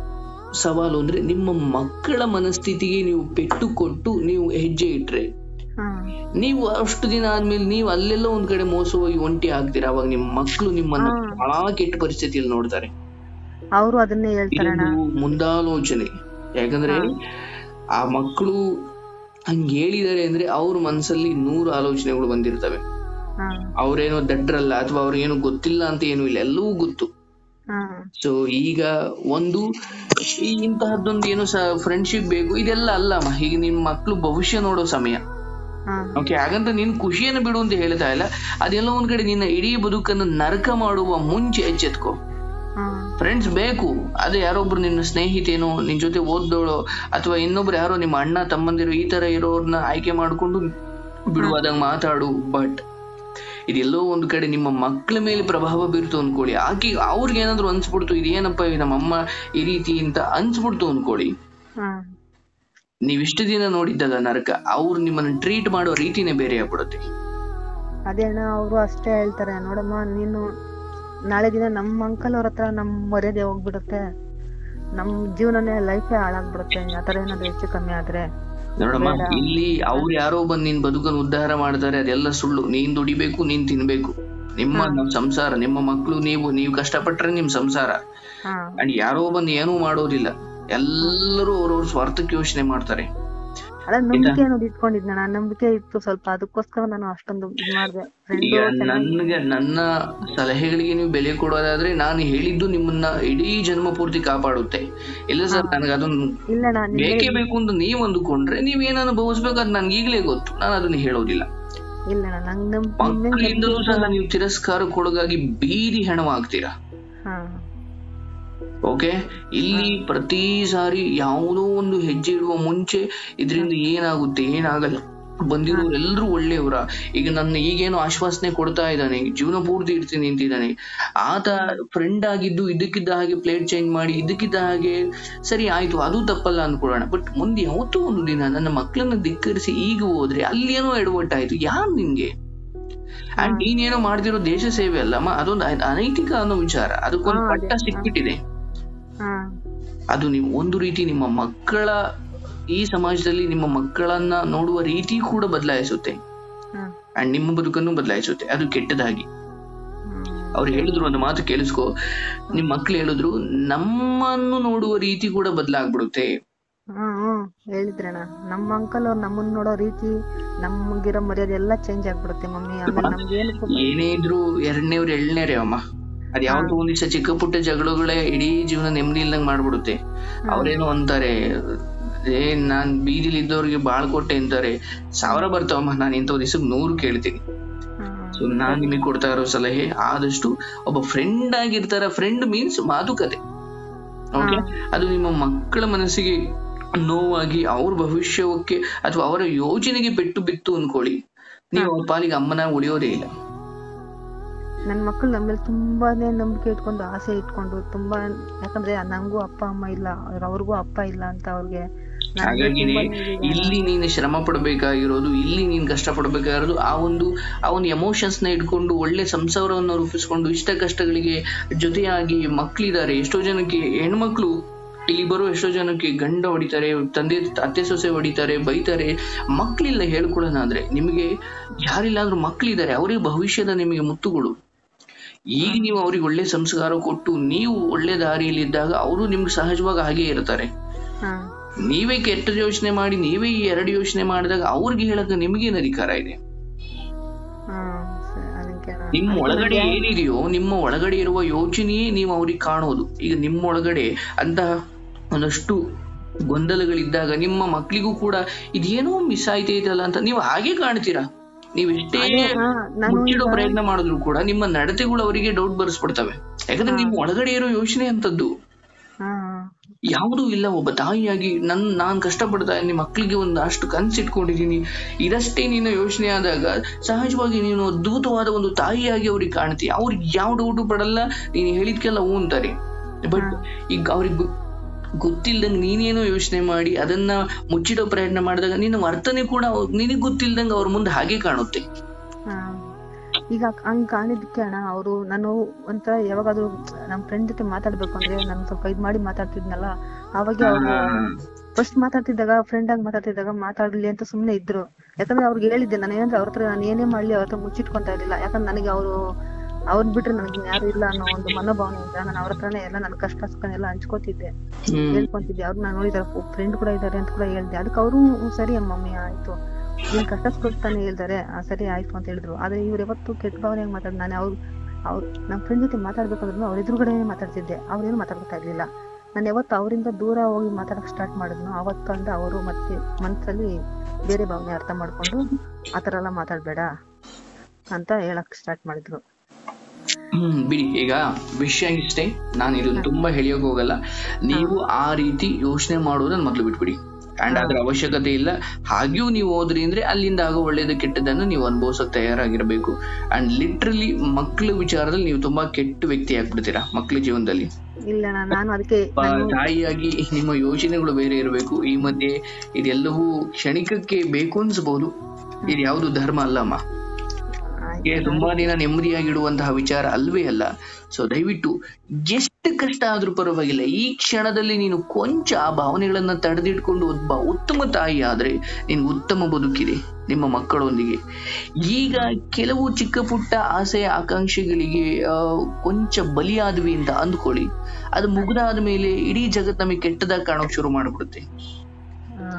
ಸವಾಲು ಅಂದ್ರೆ ನಿಮ್ಮ ಮಕ್ಕಳ ಮನಸ್ಥಿತಿಗೆ ನೀವು ಪೆಟ್ಟು ಕೊಟ್ಟು ನೀವು ಹೆಜ್ಜೆ ಇಟ್ರೆ ಹಾ ನೀವು ಅಷ್ಟು ದಿನ ಆದ್ಮೇಲೆ ನೀವು ಅಲ್ಲೆಲ್ಲ ಒಂದ್ ಕಡೆ ಮೋಸ ಹೋಗಿ ಒಂಟಿ ಆಗ್ತೀರಾ ಅವಾಗ ನಿಮ್ಮ ಮಕ್ಕಳು ನಿಮ್ಮನ್ನ ಹಾ. ಬಹಳ ಕೆಟ್ಟ ಪರಿಸ್ಥಿತಿಯಲ್ಲಿ ನೋಡ್ತಾರೆ ಅವರು ಅದನ್ನೇ ಹೇಳ್ತಾರಣ್ಣ ಇದೊಂದು ಮುಂದಾಲೋಚನೆ ಯಾಕಂದ್ರೆ ಆ ಮಕ್ಕಳು ಹಂಗ ಹೇಳಿದಾರೆ ಅಂದ್ರೆ ಅವ್ರ ಮನಸ್ಸಲ್ಲಿ ನೂರು ಆಲೋಚನೆಗಳು ಬಂದಿರ್ತವೆ ಹಾ ಅವ್ರೇನೋ ದಡ್ರಲ್ಲ ಅಥವಾ ಅವ್ರಿಗೇನು ಗೊತ್ತಿಲ್ಲ ಅಂತ ಏನು ಇಲ್ಲ ಎಲ್ಲವೂ ಗೊತ್ತು ಹಾ ಸೊ ಈಗ ಒಂದು ಈ ಇಂತಹದ್ದೊಂದು ಏನು ಸಹ ಫ್ರೆಂಡ್ಶಿಪ್ ಬೇಕು ಇದೆಲ್ಲ ಅಲ್ಲಮ್ಮ ಈಗ ನಿಮ್ ಮಕ್ಳು ಭವಿಷ್ಯ ನೋಡೋ ಸಮಯ ಹಾ ಓಕೆ ಹಾಗಂತ ನೀನ್ ಖುಷಿಯನ್ನು ಬಿಡು ಅಂತ ಹೇಳ್ತಾ ಇಲ್ಲ ಅದೆಲ್ಲ ಒಂದ್ ಕಡೆ ನಿನ್ನ ಇಡೀ ಬದುಕನ್ನು ನರಕ ಮಾಡುವ ಮುಂಚೆ ಎಚ್ಚೆತ್ಕೋ ಹಾ ಫ್ರೆಂಡ್ಸ್ ಬೇಕು ಅದೇ ಯಾರೊಬ್ರು ನಿನ್ನ ಸ್ನೇಹಿತೇನೋ ನಿನ್ ಜೊತೆ ಓದ್ದೋಳೋ ಅಥವಾ ಇನ್ನೊಬ್ರು ಯಾರೋ ನಿಮ್ಮ ಅಣ್ಣ ತಮ್ಮಂದಿರು ಈ ತರ ಇರೋರ್ನ ಆಯ್ಕೆ ಮಾಡ್ಕೊಂಡು ಬಿಡುವಾದಾಗ ಮಾತಾಡು ಬಟ್ ಇದೆಲ್ಲೋ ಒಂದ್ ಕಡೆ ನಿಮ್ಮ ಮಕ್ಕಳ ಮೇಲೆ ಪ್ರಭಾವ ಬೀರ್ತು ಅನ್ಕೊಳ್ಳಿ ಆಕೆ ಅವ್ರಿಗೆ ಏನಾದ್ರು ಅನ್ಸ್ಬಿಡ್ತು ಇದೇನಪ್ಪ ಇದು ನಮ್ಮಮ್ಮ ಈ ರೀತಿ ಅಂತ ಅನ್ಸ್ಬಿಡ್ತು ಅನ್ಕೊಳ್ಳಿ ಹಾ ನೀವ್ ಇಷ್ಟು ದಿನ ನೋಡಿದ್ದಲ್ಲ ನರಕ ಅವ್ರು ನಿಮ್ಮನ್ನ ಟ್ರೀಟ್ ಮಾಡೋ ರೀತಿನೇ ಬೇರೆ ಆಗ್ಬಿಡುತ್ತೆ ಅದೇ ಅಣ್ಣ ಅವರು ಅಷ್ಟೇ ಹೇಳ್ತಾರೆ ನೋಡಮ್ಮ ನೀನು ನಾಳೆ ದಿನ ನಮ್ಮ ಅಂಕಲ್ ಅವ್ರ ಹತ್ರ ನಮ್ ಮರ್ಯಾದೆ ಹೋಗ್ಬಿಡುತ್ತೆ ನಮ್ ಜೀವನನೇ ಲೈಫೇ ಹಾಳಾಗ್ಬಿಡುತ್ತೆ ಆತರ ಏನಾದ್ರು ಹೆಚ್ಚು ಕಮ್ಮಿ ಆದ್ರೆ ನೋಡಮ್ಮ ಬೇಡ. ಇಲ್ಲಿ ಅವ್ರು ಯಾರೋ ಬಂದ್ ನಿನ್ ಬದುಕನ್ನು ಉದ್ಧಾರ ಮಾಡ್ತಾರೆ ಅದೆಲ್ಲ ಸುಳ್ಳು ನೀನ್ ದುಡಿಬೇಕು ನೀನ್ ತಿನ್ಬೇಕು ನಿಮ್ಮ ನಮ್ ಸಂಸಾರ ನಿಮ್ಮ ಮಕ್ಕಳು ನೀವು ನೀವು ಕಷ್ಟಪಟ್ರೆ ನಿಮ್ ಸಂಸಾರ ಹಾ ಅಂಡ್ ಯಾರೋ ಬಂದ್ ಏನೂ ಮಾಡೋದಿಲ್ಲ ಎಲ್ಲರೂ ಅವ್ರವ್ರ ಸ್ವಾರ್ಥಕ್ಕೆ ಯೋಚನೆ ಮಾಡ್ತಾರೆ ಅಲ್ಲ ನಂಬಿಕೆ ಅನ್ನೋದು ಇಟ್ಕೊಂಡಿದ್ನಣ್ಣ ನಂಬಿಕೆ ಇತ್ತು ಸ್ವಲ್ಪ ಅದಕ್ಕೋಸ್ಕರ ನಾನು ಅಷ್ಟೊಂದು ಇದ್ ಮಾಡ್ದೆ ಈಗ ಫ್ರೆಂಡು ನನ್ಗೆ ನನ್ನ ಸಲಹೆಗಳಿಗೆ ನೀವು ಬೆಲೆ ಕೊಡೋದಾದ್ರೆ ನಾನು ಹೇಳಿದ್ದು ನಿಮ್ಮನ್ನ ಇಡೀ ಜನ್ಮ ಪೂರ್ತಿ ಕಾಪಾಡುತ್ತೆ ಇಲ್ಲ ಸರ್ ನನಗೆ ಅದನ್ನ ಇಲ್ಲಣ್ಣ ನಿನ್ನೆ ಬೇಕೇ ಬೇಕು ಅಂತ ನೀವ್ ಅಂದುಕೊಂಡ್ರೆ ನೀವ್ ಏನ್ ಅನುಭವಿಸ್ಬೇಕು ಅದು ನನ್ಗೆ ಈಗಲೇ ಗೊತ್ತು ನಾನು ಅದನ್ನ ಹೇಳೋದಿಲ್ಲ ಇಲ್ಲಣ್ಣ ನಂಗ್ ನಮ್ ನಿನ್ನೆ ಮಕ್ಕಳಿಂದಲೂ ಸಹ ನೀವು ತಿರಸ್ಕಾರಕ್ಕೊಳಗಾಗಿ ಬೀದಿ ಹೆಣವಾಗ್ತೀರಾ ಹಾ ಓಕೆ ಇಲ್ಲಿ ಪ್ರತಿ ಸಾರಿ ಯಾವುದೋ ಒಂದು ಹೆಜ್ಜೆ ಇಡುವ ಮುಂಚೆ ಇದರಿಂದ ಏನಾಗುತ್ತೆ ಏನಾಗಲ್ಲ ಬಂದಿರೋರು ಎಲ್ಲರೂ ಒಳ್ಳೆಯವರ ಈಗ ನನ್ನ ಈಗೇನು ಆಶ್ವಾಸನೆ ಕೊಡ್ತಾ ಇದ್ದಾನೆ ಜೀವನ ಪೂರ್ತಿ ಇರ್ತೀನಿ ನಿಂತಿದ್ದಾನೆ ಆತ ಫ್ರೆಂಡ್ ಆಗಿದ್ದು ಇದಕ್ಕಿದ್ದ ಹಾಗೆ ಪ್ಲೇಟ್ ಚೇಂಜ್ ಮಾಡಿ ಇದಕ್ಕಿದ್ದ ಹಾಗೆ ಸರಿ ಆಯ್ತು ಅದು ತಪ್ಪಲ್ಲ ಅನ್ಕೊಳ್ಳೋಣ ಬಟ್ ಮುಂದೆ ಯಾವತ್ತೋ ಒಂದು ದಿನ ನನ್ನ ಮಕ್ಕಳನ್ನ ಧಿಕ್ಕರಿಸಿ ಈಗ ಹೋದ್ರೆ ಅಲ್ಲಿ ಏನೋ ಎಡವಟ್ಟಾಯ್ತು ಯಾರು ನಿನ್ಗೆ ಅಂಡ್ ನೀನೇನೋ ಮಾಡ್ತಿರೋ ದೇಶ ಸೇವೆ ಅಲ್ಲಮ್ಮ ಅದೊಂದು ಅ- ಅನೈತಿಕ ಅನ್ನೋ ವಿಚಾರ ಅದಕ್ಕೊಂದು ಹಾ, ಅದೇ. ಪಟ್ಟ ಸಿಕ್ಬಿಟ್ಟಿದೆ ಹಾ ಅದು ನೀವು ಒಂದು ರೀತಿ ನಿಮ್ಮ ಮಕ್ಕಳ ಈ ಸಮಾಜದಲ್ಲಿ ನಿಮ್ಮ ಮಕ್ಕಳನ್ನ ನೋಡುವ ರೀತಿ ಕೂಡ ಬದಲಾಯಿಸುತ್ತೆ ಹಾ ಅಂಡ್ ನಿಮ್ಮ ಬದುಕನ್ನು ಬದಲಾಯಿಸುತ್ತೆ ಅದು ಕೆಟ್ಟದಾಗಿ ಹ್ಮ್. ಅವ್ರು ಹೇಳಿದ್ರು ಒಂದು ಮಾತು ಕೇಳಿಸ್ಕೊ ನಿಮ್ ಮಕ್ಳು ಹೇಳಿದ್ರು ನಮ್ಮನ್ನು ನೋಡುವ ರೀತಿ ಕೂಡ ಬದಲಾಗ್ಬಿಡುತ್ತೆ ಹ್ಮ್ ಹ್ಮ್ ಹೇಳಿದ್ರಣ್ಣ ನಮ್ಮ ಅಂಕಲ್ ಅವ್ರು ನಮ್ಮನ್ನ ನೋಡೋ ರೀತಿ ನಮ್ಗಿರೋ ಮರ್ಯಾದೆ ಎಲ್ಲ ಚೇಂಜ್ ಆಗ್ಬಿಡುತ್ತೆ ಮಮ್ಮಿ ಆಮೇಲೆ ನಮ್ಗೇನು ಏನೇ ಇದ್ರು ಎರಡನೇವ್ರು ಎಳ್ನೇರೆ ಅಮ್ಮ ಅದ್ ಯಾವ್ದೋ ಒಂದ್ ದಿವಸ ಚಿಕ್ಕ ಪುಟ್ಟ ಜಗಳಗಳೇ ಇಡೀ ಜೀವನ ನೆಮ್ಮದಿ ಇಲ್ದಂಗ್ ಮಾಡ್ಬಿಡುತ್ತೆ ಅವ್ರೇನೋ ಅಂತಾರೆ ಏ ನಾನ್ ಬೀದಿಲಿ ಇದ್ದವ್ರಿಗೆ ಬಾಳ್ ಕೊಟ್ಟೆ ಅಂತಾರೆ ಸಾವಿರ ಬರ್ತಾವಮ್ಮ ನಾನು ಇಂಥ ದಿವಸಕ್ಕೆ ನೂರು ಕೇಳ್ತೀನಿ ಸೊ ನಾನ್ ನಿಮಗೆ ಕೊಡ್ತಾ ಇರೋ ಸಲಹೆ ಆದಷ್ಟು ಒಬ್ಬ ಫ್ರೆಂಡ್ ಆಗಿರ್ತಾರ ಫ್ರೆಂಡ್ ಮೀನ್ಸ್ ಮಾತುಕತೆ ಓಕೆ ಅದು ನಿಮ್ಮ ಮಕ್ಕಳ ಮನಸ್ಸಿಗೆ ನೋವಾಗಿ ಅವ್ರ ಭವಿಷ್ಯಕ್ಕೆ ಅಥವಾ ಅವರ ಯೋಜನೆಗೆ ಪೆಟ್ಟು ಬಿತ್ತು ಅನ್ಕೊಳ್ಳಿ ನೀವು ಅವ್ರ ಪಾಲಿಗೆ ಅಮ್ಮನ ಉಳಿಯೋದೇ ಇಲ್ಲ ನನ್ ಮಕ್ಕಳು ನಮ್ಮ ಮೇಲೆ ತುಂಬಾನೇ ನಂಬಿಕೆ ಇಟ್ಕೊಂಡು ಆಸೆ ಇಟ್ಕೊಂಡು ತುಂಬಾ ಯಾಕಂದ್ರೆ ನಂಗೂ ಅಪ್ಪ ಅಮ್ಮ ಇಲ್ಲ ಅವ್ರ್- ಅವ್ರಿಗೂ ಅಪ್ಪ ಇಲ್ಲ ಅಂತ ಅವ್ರಿಗೆ ನನ್ಗೆ ಹಾಗಾಗಿನೇ ತುಂಬಾನೇ ಇದೆ. ಇಲ್ಲಿ ನೀನು ಶ್ರಮ ಪಡಬೇಕಾಗಿರೋದು ಇಲ್ಲಿ ನೀನ್ ಕಷ್ಟ ಪಡಬೇಕಾಗಿರೋದು ಆ ಒಂದು ಆ ಒಂದು ಎಮೋಷನ್ಸ್ ನ ಇಟ್ಕೊಂಡು ಒಳ್ಳೆ ಸಂಸಾರವನ್ನು ರೂಪಿಸ್ಕೊಂಡು ಇಷ್ಟ ಕಷ್ಟಗಳಿಗೆ ಜೊತೆಯಾಗಿ ಮಕ್ಳಿದ್ದಾರೆ ಎಷ್ಟೋ ಜನಕ್ಕೆ ಹೆಣ್ಮಕ್ಳು ಇಲ್ಲಿ ಬರೋ ಎಷ್ಟೋ ಜನಕ್ಕೆ ಗಂಡ ಹೊಡಿತಾರೆ ತಂದೆ ಅತ್ತೆ ಸೊಸೆ ಹೊಡಿತಾರೆ ಬೈತಾರೆ ಮಕ್ಳಿಲ್ಲ ಹೇಳ್ಕೊಳ್ಳೋಣ ಅಂದ್ರೆ ನಿಮಗೆ ಯಾರಿಲ್ಲಾದ್ರೂ ಮಕ್ಳಿದ್ದಾರೆ ಅವರೇ ಭವಿಷ್ಯದ ನಿಮಗೆ ಮುತ್ತುಗಳು ಈಗ ನೀವು ಅವ್ರಿಗೆ ಒಳ್ಳೆ ಸಂಸ್ಕಾರ ಕೊಟ್ಟು ನೀವು ಒಳ್ಳೆ ದಾರಿಯಲ್ಲಿ ಇದ್ದಾಗ ಅವರು ನಿಮ್ಗೆ ಸಹಜವಾಗಿ ಹಾಗೆ ಇರ್ತಾರೆ ಹಾ ನೀವೇ ಕೆಟ್ಟ ಯೋಚನೆ ಮಾಡಿ ನೀವೇ ಈ ಎರಡು ಯೋಚನೆ ಮಾಡಿದಾಗ ಅವ್ರಿಗೆ ಹೇಳಕ್ ನಿಮ್ಗೇನ್ ಅಧಿಕಾರ ಇದೆ ಹಾ ಸರಿ, ಅದಕ್ಕೆ ನಾನು- ನಿಮ್ಮ ಒಳಗಡೆ ಏನಿದೆಯೋ ನಿಮ್ಮ ಒಳಗಡೆ ಇರುವ ಯೋಚನೆಯೇ ನೀವು ಅವ್ರಿಗೆ ಕಾಣೋದು ಈಗ ನಿಮ್ಮ ಒಳಗಡೆ ಅಂತಹ ಒಂದಷ್ಟು ಗೊಂದಲಗಳಿದ್ದಾಗ ನಿಮ್ಮ ಮಕ್ಕಳಿಗೂ ಕೂಡ ಇದೇನೋ ಮಿಸ್ ಆಯ್ತೈತಲ್ಲ ಅಂತ ನೀವು ಹಾಗೆ ಕಾಣ್ತೀರಾ ನೀವು ಎಷ್ಟೇ ಅದೇ, ಹಾ, ನಾನು ಮುಚ್ಚಿಡೋ ಈಗ- ಪ್ರಯತ್ನ ಮಾಡಿದ್ರು ಕೂಡ ನಿಮ್ಮ ನಡತೆಗಳು ಅವರಿಗೆ ಡೌಟ್ ಬರ್ಸ್ಬಿಡ್ತವೆ ಯಾಕಂದ್ರೆ ನಿಮ್ಮ ಒಳಗಡೆ ಇರೋ ಯೋಚನೆ ಅಂತದ್ದು ಹಾ ಯಾವುದೂ ಇಲ್ಲ ಒಬ್ಬ ತಾಯಿಯಾಗಿ ನನ್ ನಾನ್ ಕಷ್ಟಪಡ್ತಾ ಇದ್ದೀನಿ ಮಕ್ಕಳಿಗೆ ಒಂದು ಅಷ್ಟು ಕನ್ಸಿಟ್ಕೊಂಡಿದ್ದೀನಿ ಇದಷ್ಟೇ ನಿನ್ನ ಯೋಚನೆ ಆದಾಗ ಸಹಜವಾಗಿ ನೀನು ಅದ್ಭುತವಾದ ಒಂದು ತಾಯಿಯಾಗಿ ಅವ್ರಿಗೆ ಕಾಣ್ತೀಯ ಅವ್ರಿಗೆ ಯಾವ ಡೌಟು ಪಡಲ್ಲ ನೀನು ಹೇಳಿದ್ಕೆಲ್ಲ ಹೂ ಅಂತಾರೆ ಬಟ್ ಈಗ ಅವ್ರಿಗೆ ಗೊ- ಗೊತ್ತಿಲ್ದಂಗೆ ನೀನೇನೋ ಯೋಚನೆ ಮಾಡಿ ಅದನ್ನ ಮುಚ್ಚಿಡೋ ಪ್ರಯತ್ನ ಮಾಡಿದಾಗ ನಿನ್ನ ವರ್ತನೆ ಕೂಡ ನಿನಗೆ ಗೊತ್ತಿಲ್ದಂಗೆ ಅವ್ರ ಮುಂದೆ ಹಾಗೆ ಕಾಣುತ್ತೆ ಹಾ. ಈಗ ಹಂಗ್ ಕಾಣಿದ್ಕೆ ಅಣ್ಣ ಅವರು ನಾನು ಒಂಥರ ಯಾವಾಗಾದ್ರೂ ನಮ್ ಫ್ರೆಂಡ್ ಜೊತೆ ಮಾತಾಡ್ಬೇಕು ಅಂದ್ರೆ ನಾನು ಸ್ವಲ್ಪ ಇದ್ ಮಾಡಿ ಮಾತಾಡ್ತಿದ್ನಲ್ಲ ಅವಾಗ ಅವ್ರು ಫಸ್ಟ್ ಮಾತಾಡ್ತಿದ್ದಾಗ ಫ್ರೆಂಡ್ ಆಗಿ ಮಾತಾಡ್ತಿದ್ದಾಗ ಮಾತಾಡ್ಲಿ ಅಂತ ಸುಮ್ನೆ ಇದ್ರು ಯಾಕಂದ್ರೆ ಅವ್ರಿಗೆ ಹೇಳಿದ್ದೆ ನಾನು ಏನಂದ್ರೆ ಅವ್ರ ಹತ್ರ ನಾನು ಏನೇ ಮಾಡ್ಲಿ ಅವ್ರ ಹತ್ರ ಮುಚ್ಚಿಟ್ಕೊಂತ ಇರ್ಲಿಲ್ಲ ಯಾಕಂದ್ರೆ ನನಗೆ ಅವರು ಅವ್ರನ್ನ ಬಿಟ್ರೆ ನನಗೆ ಯಾರು ಇಲ್ಲ ಅನ್ನೋ ಒಂದು ಮನೋಭಾವನೆಯಿಂದ ನಾನು ಅವ್ರ ಹತ್ರನೇ ಎಲ್ಲ ನನ್ನ ಕಷ್ಟ ಸುಖನೆಲ್ಲ ಹಂಚ್ಕೋತಿದ್ದೆ ಹ್ಮ್ ಹೇಳ್ಕೊಂತಿದ್ದೆ ಅವ್ರು ನಾನು ನೋಡಿದಾರೆ ಫ್ರೆಂಡ್ ಕೂಡ ಇದ್ದಾರೆ ಅಂತ ಕೂಡ ಹೇಳ್ದೆ ಅದಕ್ಕೆ ಅವರು ಸರಿ ಅಮ್ಮ ಮಮ್ಮಿ ಆಯ್ತು ನೀನ್ ಕಷ್ಟ ಸುಖತಾನೆ ಹೇಳ್ತಾರೆ ಆ, ಸರಿ ಆಯ್ತು ಅಂತ ಹೇಳಿದ್ರು ಆದ್ರೆ ಇವ್ರು ಯಾವತ್ತು ಕೆಟ್ಟ ಭಾವನೆಯಾಗಿ ಮಾತಾಡ್ ನಾನು ಅವ್ರು ಅವ್ರು ನಮ್ಮ ಫ್ರೆಂಡ್ ಜೊತೆ ಮಾತಾಡ್ಬೇಕಂದ್ರೂ ಅವ್ರ ಎದುರುಗಡೆನೆ ಮಾತಾಡ್ತಿದ್ದೆ ಅವ್ರೇನು ಮಾತಾಡ್ತಾ ಇರ್ಲಿಲ್ಲ ನಾನು ಯಾವತ್ತು ಅವರಿಂದ ದೂರ ಹೋಗಿ ಮಾತಾಡಕ್ ಸ್ಟಾರ್ಟ್ ಮಾಡಿದ್ನೋ ಅವತ್ತಂದ ಅವರು ಮತ್ತೆ ಮನ್ಸಲ್ಲಿ ಬೇರೆ ಭಾವನೆ ಅರ್ಥ ಮಾಡ್ಕೊಂಡು ಆತರ ಎಲ್ಲ ಮಾತಾಡ್ಬೇಡ ಅಂತ ಹೇಳಕ್ ಸ್ಟಾರ್ಟ್ ಮಾಡಿದ್ರು ಹ್ಮ್ ಬಿಡಿ ಈಗ ವಿಷಯ ಇಷ್ಟೇ ನಾನು ಇದನ್ನ ತುಂಬಾ ಹೇಳಿಯೋಕ್ ಹೋಗಲ್ಲ ನೀವು ಆ ರೀತಿ ಯೋಚನೆ ಮಾಡೋದನ್ನ ಮೊದಲು ಬಿಟ್ಬಿಡಿ ಅಂಡ್ ಅದ್ರ ಅವಶ್ಯಕತೆ ಇಲ್ಲ ಹಾಗೆಯೂ ನೀವು ಹೋದ್ರಿ ಅಂದ್ರೆ ಅಲ್ಲಿಂದ ಆಗೋ ಒಳ್ಳೇದು ಕೆಟ್ಟದನ್ನು ನೀವು ಅನುಭವಿಸಕ್ ತಯಾರಾಗಿರ್ಬೇಕು ಅಂಡ್ ಲಿಟ್ರಲಿ ಮಕ್ಕಳ ವಿಚಾರದಲ್ಲಿ ನೀವು ತುಂಬಾ ಕೆಟ್ಟ ವ್ಯಕ್ತಿ ಆಗ್ಬಿಡ್ತೀರಾ ಮಕ್ಕಳ ಜೀವನದಲ್ಲಿ ಇಲ್ಲ ಅಣ್ಣ, ನಾನು ಅದಕ್ಕೆ ಒಬ್ಬ ತಾಯಿಯಾಗಿ ನಿಮ್ಮ ಯೋಚನೆಗಳು ಬೇರೆ ಇರಬೇಕು ಈ ಮಧ್ಯೆ ಇದೆಲ್ಲವೂ ಕ್ಷಣಿಕಕ್ಕೆ ಬೇಕು ಅನ್ಸಬಹುದು ಇದು ಯಾವುದು ಧರ್ಮ ಅಲ್ಲಮ್ಮ ಗೆ ತುಂಬಾ ದಿನ ನೆಮ್ಮದಿಯಾಗಿಡುವಂತಹ ವಿಚಾರ ಅಲ್ವೇ ಅಲ್ಲ ಸೊ ದಯವಿಟ್ಟು ಎಷ್ಟು ಕಷ್ಟ ಆದ್ರೂ ಪರವಾಗಿಲ್ಲ ಈ ಕ್ಷಣದಲ್ಲಿ ನೀನು ಕೊಂಚ ಆ ಭಾವನೆಗಳನ್ನ ತಡೆದಿಟ್ಕೊಂಡು ಒಬ್ಬ ಉತ್ತಮ ತಾಯಿ ಆದ್ರೆ ನಿನ್ ಉತ್ತಮ ಬದುಕಿದೆ ನಿಮ್ಮ ಮಕ್ಕಳೊಂದಿಗೆ ಈಗ ಕೆಲವು ಚಿಕ್ಕ ಪುಟ್ಟ ಆಸೆ ಆಕಾಂಕ್ಷೆಗಳಿಗೆ ಆ, ಕೊಂಚ ಬಲಿಯಾದ್ವಿ ಅಂತ ಅಂದ್ಕೊಳ್ಳಿ ಅದು ಮುಗ್ದಾದ ಮೇಲೆ ಇಡೀ ಜಗತ್ ನಮಗೆ ಕೆಟ್ಟದಾಗ ಕಾಣೋಕ್ ಶುರು ಮಾಡ್ಬಿಡುತ್ತೆ ಆ,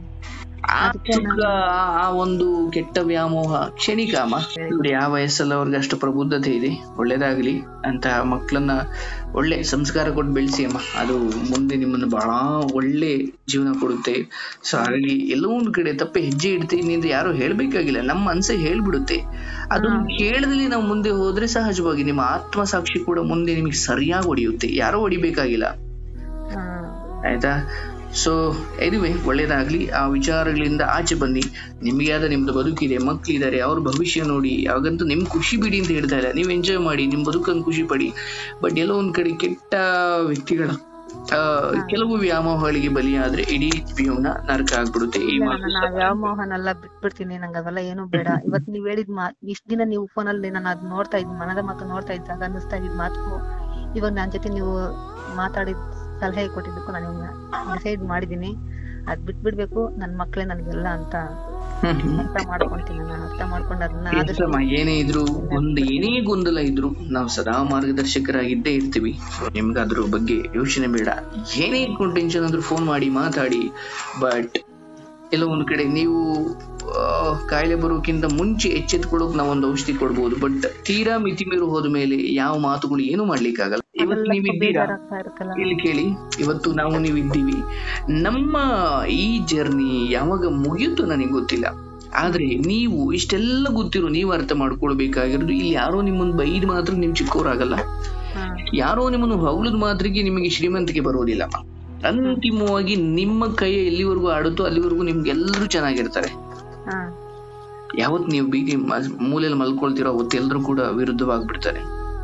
ಆ ಸುಖ ಆ- ಆ ಒಂದು ಕೆಟ್ಟ ವ್ಯಾಮೋಹ ಕ್ಷಣಿಕ ಅಮ್ಮ ನೋಡಿ ಆ ವಯಸ್ಸಲ್ಲಿ ಅವ್ರಿಗೆ ಅಷ್ಟು ಪ್ರಬುದ್ಧತೆ ಇದೆ ಒಳ್ಳೇದಾಗ್ಲಿ ಅಂತ ಮಕ್ಕಳನ್ನ ಒಳ್ಳೆ ಸಂಸ್ಕಾರ ಕೊಟ್ಟು ಬೆಳೆಸಿ ಅಮ್ಮ ಅದು ಮುಂದೆ ನಿಮ್ಮನ್ನು ಬಹಳ ಒಳ್ಳೆ ಜೀವನ ಕೊಡುತ್ತೆ ಸೊ ಹಾಗಾಗಿ ಎಲ್ಲೋ ಒಂದ್ ಕಡೆ ತಪ್ಪೆ ಹೆಜ್ಜೆ ಇಡ್ತೀನಿ ಅಂತ ಯಾರು ಹೇಳ್ಬೇಕಾಗಿಲ್ಲ ನಮ್ಮ ಮನ್ಸೆ ಹೇಳ್ಬಿಡುತ್ತೆ ಅದು ಕೇಳದಲ್ಲಿ ನಾವು ಮುಂದೆ ಹೋದ್ರೆ ಸಹಜವಾಗಿ ನಿಮ್ಮ ಆತ್ಮಸಾಕ್ಷಿ ಕೂಡ ಮುಂದೆ ನಿಮಗೆ ಸರಿಯಾಗಿ ಹೊಡೆಯುತ್ತೆ ಯಾರೋ ಹೊಡಿಬೇಕಾಗಿಲ್ಲ ಆ, ಆಯ್ತಾ ಸೊ ಎನಿವೆ ಒಳ್ಳೇದಾಗ್ಲಿ ಆ ವಿಚಾರಗಳಿಂದ ಆಚೆ ಬನ್ನಿ ನಿಮಗೆ ಆದ ನಿಮ್ದು ಬದುಕಿದೆ ಮಕ್ಕಳಿದ್ದಾರೆ ಅವ್ರ ಭವಿಷ್ಯ ನೋಡಿ ಅವಾಗಂತೂ ನಿಮ್ ಖುಷಿ ಬಿಡಿ ಅಂತ ಹೇಳ್ತಾ ಇಲ್ಲ ನೀವು ಎಂಜಾಯ್ ಮಾಡಿ ನಿಮ್ ಬದುಕನ್ನು ಖುಷಿ ಪಡಿ ಬಟ್ ಎಲ್ಲೋ ಒಂದ್ ಕಡೆ ಕೆಟ್ಟ ವ್ಯಕ್ತಿಗಳ ಆ, ಕೆಲವು ವ್ಯಾಮೋಹಗಳಿಗೆ ಬಲಿಯಾದ್ರೆ ಇಡೀ ಜೀವನ ನರಕ ಆಗ್ಬಿಡುತ್ತೆ ಈ ಇಲ್ಲ ಮಾತು ನಾನು ಆ ವ್ಯಾಮೋಹನೆಲ್ಲ ಬಿಟ್ಬಿಡ್ತೀನಿ ನಂಗೆ ಅವೆಲ್ಲ ಏನು ಬೇಡ ಇವತ್ ನೀವ್ ಹೇಳಿದ್ ಮಾತ್ ಇಷ್ಟ ದಿನ ನೀವು ಫೋನಲ್ಲಿ ನಾನು ಅದ್ ನೋಡ್ತಾ ಇದ್ ಮನದ ಮಾತು ನೋಡ್ತಾ ಇದ್ದಾಗ ಅನ್ನಿಸ್ತಾ ಇದ್ ಮಾತು ಇವಾಗ ನನ್ ಜೊತೆ ನೀವು ಮಾತಾಡಿದ್ ಸಲಹೆ ಕೊಟ್ಟಿದ್ದಕ್ಕೂ ನಾನು ಡಿಸೈಡ್ ಮಾಡಿದೀನಿ ಅದ್ ಬಿಟ್ಬಿಡ್ಬೇಕು ನನ್ ಮಕ್ಳೇ ನನ್ಗೆಲ್ಲ ಅಂತ ಹ್ಮ್ ಹ್ಮ್. ಅರ್ಥ ಮಾಡ್ಕೊಂತೀನಿ ನಾನು ಅರ್ಥ ಮಾಡ್ಕೊಂಡು ಅದನ್ನ ಆದಷ್ಟು ಇಲ್ಲಮ್ಮ, ಏನೇ ಇದ್ರು ಒಂದು ಏನೇ ಗೊಂದಲ ಇದ್ರು ನಾವು ಸದಾ ಮಾರ್ಗದರ್ಶಕರಾಗಿದ್ದೇ ಇರ್ತೀವಿ ಸೊ ನಿಮ್ಗೆ ಅದ್ರ ಬಗ್ಗೆ ಯೋಚನೆ ಬೇಡ ಏನೇ ಇಟ್ಕೊಂಡು ಟೆನ್ಷನ್ ಆದ್ರೂ ಫೋನ್ ಮಾಡಿ ಮಾತಾಡಿ ಬಟ್ ಎಲ್ಲ ಒಂದು ಕಡೆ ನೀವು ಆ, ಕಾಯಿಲೆ ಬರೋಕ್ಕಿಂತ ಮುಂಚೆ ಎಚ್ಚೆತ್ಕೊಳ್ಳೋಕ್ ನಾವು ಒಂದು ಔಷಧಿ ಕೊಡ್ಬೋದು ಬಟ್ ತೀರಾ ಮಿತಿ ಮೀರು ಹೋದ ಮೇಲೆ ಯಾವ ಮಾತುಗಳು ಏನು ಮಾಡ್ಲಿಕ್ಕಾಗಲ್ಲ ಇವತ್ತು ಅದೆಲ್ಲ ನೀವು ಇದ್ದೀರಾ ಬೇಜಾರಾಗ್ತಾ ಇರುತ್ತಲ್ಲ ಇಲ್ಲಿ ಕೇಳಿ ಇವತ್ತು ನಾವು ನೀವು ಇದ್ದೀವಿ ನಮ್ಮ ಈ ಜರ್ನಿ ಯಾವಾಗ ಮುಗಿಯುತ್ತೋ ನನಗೆ ಗೊತ್ತಿಲ್ಲ ಆದ್ರೆ ನೀವು ಇಷ್ಟೆಲ್ಲ ಗೊತ್ತಿರೋ ನೀವು ಅರ್ಥ ಮಾಡ್ಕೊಳ್ಬೇಕಾಗಿರೋದು ಇಲ್ಲಿ ಯಾರೋ ನಿಮ್ಮನ್ನು ಬೈದ್ ಮಾತ್ರ ನೀವು ಚಿಕ್ಕವರಾಗಲ್ಲ ಹಾ ಯಾರೋ ನಿಮ್ಮನ್ನು ಹೊಗಳದ್ ಮಾತ್ರಕ್ಕೆ ನಿಮಗೆ ಶ್ರೀಮಂತಿಕೆ ಬರೋದಿಲ್ಲ ಅಂತಿಮವಾಗಿ ನಿಮ್ಮ ಕೈ ಎಲ್ಲಿವರೆಗೂ ಆಡುತ್ತೋ ಅಲ್ಲಿವರೆಗೂ ನಿಮ್ಗೆಲ್ಲರೂ ಚೆನ್ನಾಗಿರ್ತಾರೆ ಹಾ ಯಾವತ್ ನೀವು ಬೀದಿ ಮ- ಮೂಲೆಯಲ್ಲಿ ಮಲ್ಕೊಳ್ತಿರೋ ಅವತ್ತು ಎಲ್ಲರೂ ಕೂಡ ವಿರುದ್ಧವಾಗ್ಬಿಡ್ತಾರೆ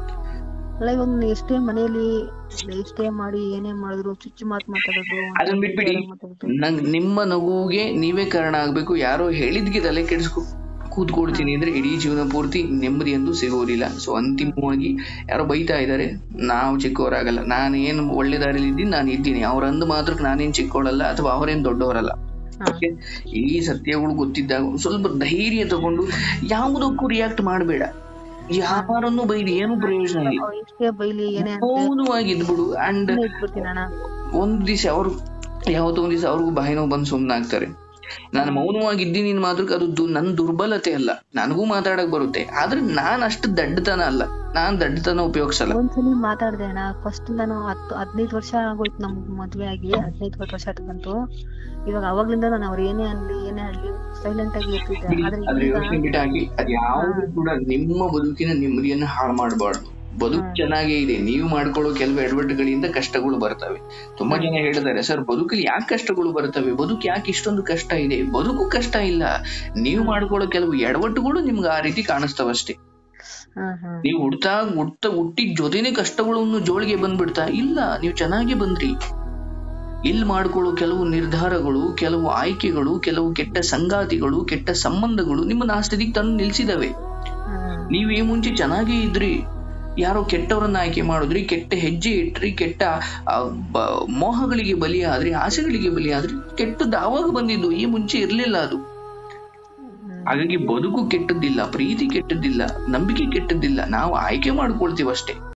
ಅಲ್ಲ ಇವಾಗ ನೀವ್ ಎಷ್ಟೇ ಮನೆಯಲ್ಲಿ ಎಷ್ಟೇ ಮಾಡಿ ಏನೇ ಮಾಡಿದ್ರು ಚುಚ್ಚು ಮಾತು ಮಾತಾಡೋದು ಅದನ್ನ ಬಿಟ್ಬಿಡಿ ಮಾತಾಡೋದು ನಂಗ್ ನಿಮ್ಮ ನಗುವಿಗೆ ನೀವೇ ಕಾರಣ ಆಗ್ಬೇಕು ಯಾರೋ ಹೇಳಿದ್ಗೆ ತಲೆ ಕೆಡಿಸ್ಕೊ ಕೂತ್ಕೊಳ್ತೀನಿ ಅಂದ್ರೆ ಇಡೀ ಜೀವನ ಪೂರ್ತಿ ನೆಮ್ಮದಿ ಎಂದು ಸಿಗೋದಿಲ್ಲ ಸೊ ಅಂತಿಮವಾಗಿ ಯಾರೋ ಬೈತಾ ಇದ್ದಾರೆ ನಾವು ಚಿಕ್ಕವರಾಗಲ್ಲ ನಾನೇನು ಒಳ್ಳೆ ದಾರಿಲಿ ಇದ್ದೀನಿ ನಾನು ಇದ್ದೀನಿ ಅವ್ರ ಅಂದ ಮಾತ್ರಕ್ಕೆ ನಾನೇನ್ ಚಿಕ್ಕವಳಲ್ಲ ಅಥವಾ ಅವರೇನ್ ದೊಡ್ಡವರಲ್ಲ ಹಾ. Okay? ಈ ಸತ್ಯಗಳು ಗೊತ್ತಿದ್ದಾಗ ಒಂದ್ ಸ್ವಲ್ಪ ಧೈರ್ಯ ತಗೊಂಡು ಯಾವುದಕ್ಕೂ ರಿಯಾಕ್ಟ್ ಮಾಡಬೇಡ ಯಾರನ್ನು ಬೈದು ಏನು ಪ್ರಯೋಜನ ಇಲ್ಲ ಅವ್ರು ಎಷ್ಟೇ ಬೈಲಿ ಏನೇ ಅಂತ ಮೌನವಾಗಿ ಇದ್ಬಿಡು ಅಂಡ್ ಸುಮ್ನೆ ಇಟ್ಬಿಡ್ತೀನಿ ಅಣ್ಣ ಒಂದ್ ದಿವಸ ಅವ್ರು ಯಾವತ್ತೋ ಒಂದ್ ದಿವಸ ಅವ್ರಿಗೂ ಬಾಯಿ ನೋವು ಬಂದು ಸುಮ್ಮನಾಗ್ತಾರೆ ನಾನು ಮೌನವಾಗಿದ್ದೀನಿ ನಿನ್ ಮಾತ್ರಕ್ಕೆ ಅದು ದು- ನನ್ ದುರ್ಬಲತೆ ಅಲ್ಲ ನನಗೂ ಮಾತಾಡಕ್ ಬರುತ್ತೆ ಆದ್ರೆ ನಾನ್ ಅಷ್ಟು ದಡ್ಡತನ ಅಲ್ಲ ನಾನ್ ದಡ್ಡತನ ಉಪಯೋಗಿಸಲ್ಲ ಒಂದ್ಸಲಿ ಮಾತಾಡ್ದೆ ಅಣ್ಣ ಫಸ್ಟ್ ನಾನು ಹತ್ತು ಹದಿನೈದು ವರ್ಷ ಆಗೋಯ್ತು ನಮ್ ಮದ್ವೆ ಆಗಿ ಹದಿನೈದು ವರ್ಷ ಬಂತು ಇವಾಗ ಅವಾಗ್ಲಿಂದ ನಾನು ಅವ್ರು ಏನೇ ಅನ್ಲಿ ಏನೇ ಅನ್ಲಿ ಸೈಲೆಂಟ್ ಆಗಿ ಇರ್ತಿದ್ದೆ ಆದ್ರೆ ಅದ್ರ ಈಗ ಯೋಚನೆ ಬಿಟ್ಟಾಗಿ ಅದ್ ಯಾವ್ದು ಕೂಡ ನಿಮ್ಮ ಬದುಕಿನ ನೆಮ್ಮದಿಯನ್ನ ಹಾಳು ಮಾಡಬಾರ್ದು ಬದುಕು ಚೆನ್ನಾಗೇ ಇದೆ ನೀವು ಮಾಡ್ಕೊಳ್ಳೋ ಕೆಲವು ಎಡವಟ್ಟುಗಳಿಂದ ಕಷ್ಟಗಳು ಬರ್ತವೆ ತುಂಬಾ ಜನ ಹೇಳಿದ್ದಾರೆ ಸರ್ ಬದುಕಲ್ಲಿ ಯಾಕೆ ಕಷ್ಟಗಳು ಬರ್ತವೆ ಬದುಕು ಯಾಕೆ ಇಷ್ಟೊಂದು ಕಷ್ಟ ಇದೆ ಬದುಕು ಕಷ್ಟ ಇಲ್ಲ ನೀವು ಮಾಡ್ಕೊಳ್ಳೋ ಕೆಲವು ಎಡವಟ್ಟುಗಳು ನಿಮ್ಗೆ ಆ ರೀತಿ ಕಾಣಿಸ್ತವಷ್ಟೇ ಹಾ ಹಾ ನೀವು ಹುಡ್ತಾ ಹುಡ್ತಾ ಹುಟ್ಟಿದ ಜೊತೆನೆ ಕಷ್ಟಗಳನ್ನು ಜೋಳಿಗೆ ಬಂದ್ಬಿಡ್ತಾ ಇಲ್ಲ ನೀವು ಚೆನ್ನಾಗಿ ಬಂದ್ರಿ ಇಲ್ಲಿ ಮಾಡ್ಕೊಳ್ಳೋ ಕೆಲವು ನಿರ್ಧಾರಗಳು ಕೆಲವು ಆಯ್ಕೆಗಳು ಕೆಲವು ಕೆಟ್ಟ ಸಂಗಾತಿಗಳು ಕೆಟ್ಟ ಸಂಬಂಧಗಳು ನಿಮ್ಮನ್ನ ಆ ಸ್ಥಿತಿಗೆ ತಂದು ನಿಲ್ಸಿದಾವೆ ಹ್ಮ್ ನೀವು ಈ ಮುಂಚೆ ಚೆನ್ನಾಗೇ ಇದ್ರಿ ಯಾರೋ ಕೆಟ್ಟವರನ್ನ ಆಯ್ಕೆ ಮಾಡಿದ್ರಿ ಕೆಟ್ಟ ಹೆಜ್ಜೆ ಇಟ್ರಿ ಕೆಟ್ಟ ಆ, ಬ- ಮೋಹಗಳಿಗೆ ಬಲಿಯಾದ್ರಿ ಆಸೆಗಳಿಗೆ ಬಲಿಯಾದ್ರಿ ಕೆಟ್ಟದ್ದು ಆವಾಗ ಬಂದಿದ್ದು ಈ ಮುಂಚೆ ಇರ್ಲಿಲ್ಲ ಅದು ಹಾಗಾಗಿ ಬದುಕು ಕೆಟ್ಟದ್ದಿಲ್ಲ ಪ್ರೀತಿ ಕೆಟ್ಟದ್ದಿಲ್ಲ ನಂಬಿಕೆ ಕೆಟ್ಟದ್ದಿಲ್ಲ ನಾವು ಆಯ್ಕೆ ಮಾಡ್ಕೊಳ್ತೀವಷ್ಟೇ